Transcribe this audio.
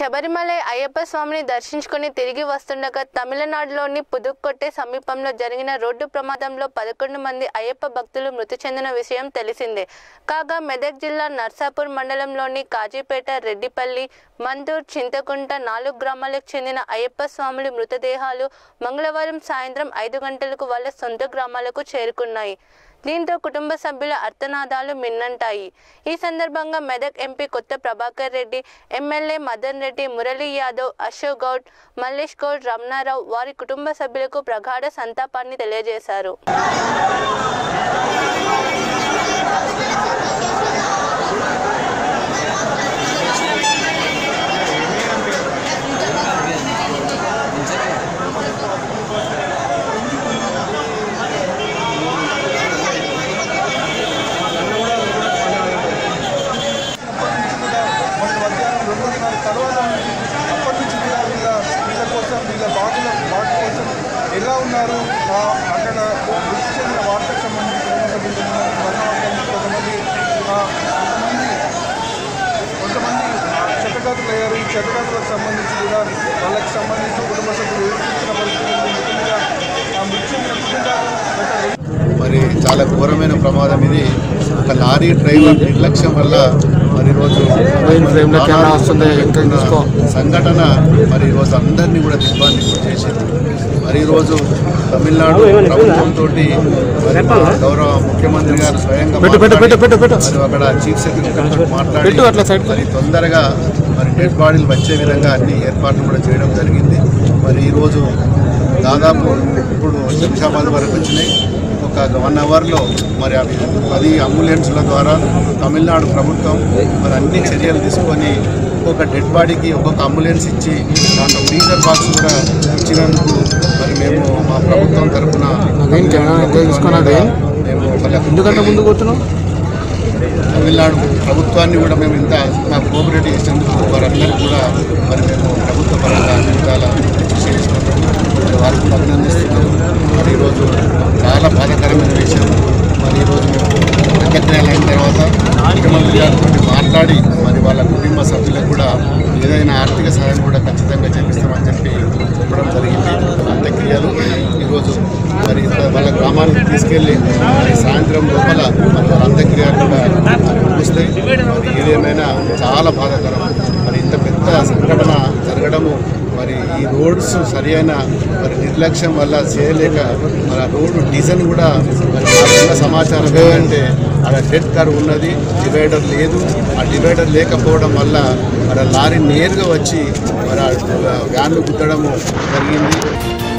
శబరిమలై అయ్యప్ప స్వామిని దర్శించుకుని తిరిగి వస్తుండగా తమిళనాడులోని పుదుక్కొట్టే సమీపంలో జరిగిన రోడ్డు ప్రమాదంలో పదకొండు మంది అయ్యప్ప భక్తులు మృతి చెందిన విషయం తెలిసిందే కాగా మెదక్ జిల్లా నర్సాపూర్ మండలంలోని కాజీపేట రెడ్డిపల్లి మందూర్ చింతకుంట నాలుగు గ్రామాలకు చెందిన అయ్యప్ప స్వాముల మృతదేహాలు మంగళవారం సాయంత్రం ఐదు గంటలకు వాళ్ళ సొంత గ్రామాలకు చేరుకున్నాయి దీంతో కుటుంబ సభ్యుల అర్థనాదాలు మిన్నంటాయి ఈ సందర్భంగా మెదక్ ఎంపీ కొత్త ప్రభాకర్ రెడ్డి ఎమ్మెల్యే మదన్ రెడ్డి మురళీ యాదవ్ అశోక్ గౌడ్ మల్లేష్ గౌడ్ రమణారావు వారి కుటుంబ సభ్యులకు ప్రగాఢ సంతాపాన్ని తెలియజేశారు మొన్న మధ్యాహ్నం రెండున్నర తర్వాత అప్పటి నుంచి కూడా వీళ్ళ వీళ్ళ కోసం వీళ్ళ బాగుల బాగు కోసం ఎలా ఉన్నారు ఆ అక్కడ మృతి చెందిన వార్తకు సంబంధించి కుటుంబ సభ్యులు ఉన్నారు. మరణవార్తలు కొంతమంది ఆ, కొంతమంది కొంతమంది చెత్తగాతులు అయ్యారు ఈ చెత్తగాతులకు సంబంధించి కూడా వాళ్ళకి సంబంధించి కుటుంబ సభ్యులు ఎదుర్కొంటున్న పరిస్థితులు ముఖ్యంగా ఆ మృతి చెందిన కుటుంబాలు గత రెండు మరి చాలా ఘోరమైన ప్రమాదం ఇది ఒక లారీ డ్రైవర్ నిర్లక్ష్యం వల్ల మరి ఈరోజు కెమెరా వస్తుంది, ఇంకా చూసుకో. సంఘటన మరి ఈరోజు అందరినీ కూడా దిగ్బాన్ని చేసింది మరి ఈరోజు తమిళనాడు ప్రభుత్వంతో మరి మా గౌరవ ముఖ్యమంత్రి గారు స్వయంగా పెట్టు, పెట్టు, పెట్టు, పెట్టు, పెట్టు. మరి అక్కడ చీఫ్ సెక్రటరీ మాట్లాడి పెట్టు అట్లా సైడ్. మరి తొందరగా మరి డెడ్ బాడీలు వచ్చే విధంగా అన్ని ఏర్పాట్లు కూడా చేయడం జరిగింది మరి ఈరోజు దాదాపు ఇప్పుడు శంషాబాద్ వరకు వచ్చినాయి ఒక వన్ అవర్లో మరి అవి పది అంబులెన్స్ల ద్వారా తమిళనాడు ప్రభుత్వం మరి అన్ని చర్యలు తీసుకొని ఒక్కొక్క డెడ్ బాడీకి ఒక్కొక్క అంబులెన్స్ ఇచ్చి దాంట్లో ఫ్రీజర్ బాక్స్ కూడా ఇచ్చినందుకు మరి మేము మా ప్రభుత్వం తరఫున నవీన్ కెమెరా ఎంత తీసుకున్నది మేము వాళ్ళకు ఎందుకంటే ముందు కూర్చున్నావు తమిళనాడు ప్రభుత్వాన్ని కూడా మేము ఇంత మాకు కోఆపరేట్ చేసేందుకు వారందరికీ కూడా మరి మేము ప్రభుత్వ పరంగా అన్ని విధాల కృషి చేసినాము మరి వారికి కూడా అభినందిస్తున్నాము మరి ఈరోజు చాలా బాధాకరమైన విషయం మరి ఈరోజు మేము అంత్యక్రియలు అయిన తర్వాత ముఖ్యమంత్రి గారితో మాట్లాడి మరి వాళ్ళ కుటుంబ సభ్యులకు కూడా ఏదైనా ఆర్థిక సహాయం కూడా ఖచ్చితంగా చేపిస్తామని చెప్పి చెప్పడం జరిగింది అంత్యక్రియలు ఈరోజు మరి వాళ్ళ గ్రామానికి తీసుకెళ్ళి మరి సాయంత్రం లోపల మరి వాళ్ళ అంత్యక్రియలు కూడా ముగిస్తాయి మరి ఏదేమైనా చాలా బాధాకరం మరి ఇంత పెద్ద సంఘటన జరగడము మరి ఈ రోడ్స్ సరి అయిన మరి నిర్లక్ష్యం వల్ల చేయలేక మరి ఆ రోడ్డు డిజైన్ కూడా మరి నాకున్న సమాచారం ఏంటంటే అక్కడ డెడ్ కార్ ఉన్నది డివైడర్ లేదు ఆ డివైడర్ లేకపోవడం వల్ల మరి ఆ లారీ నేరుగా వచ్చి మరి ఆ వ్యాన్లు గుద్దడము జరిగింది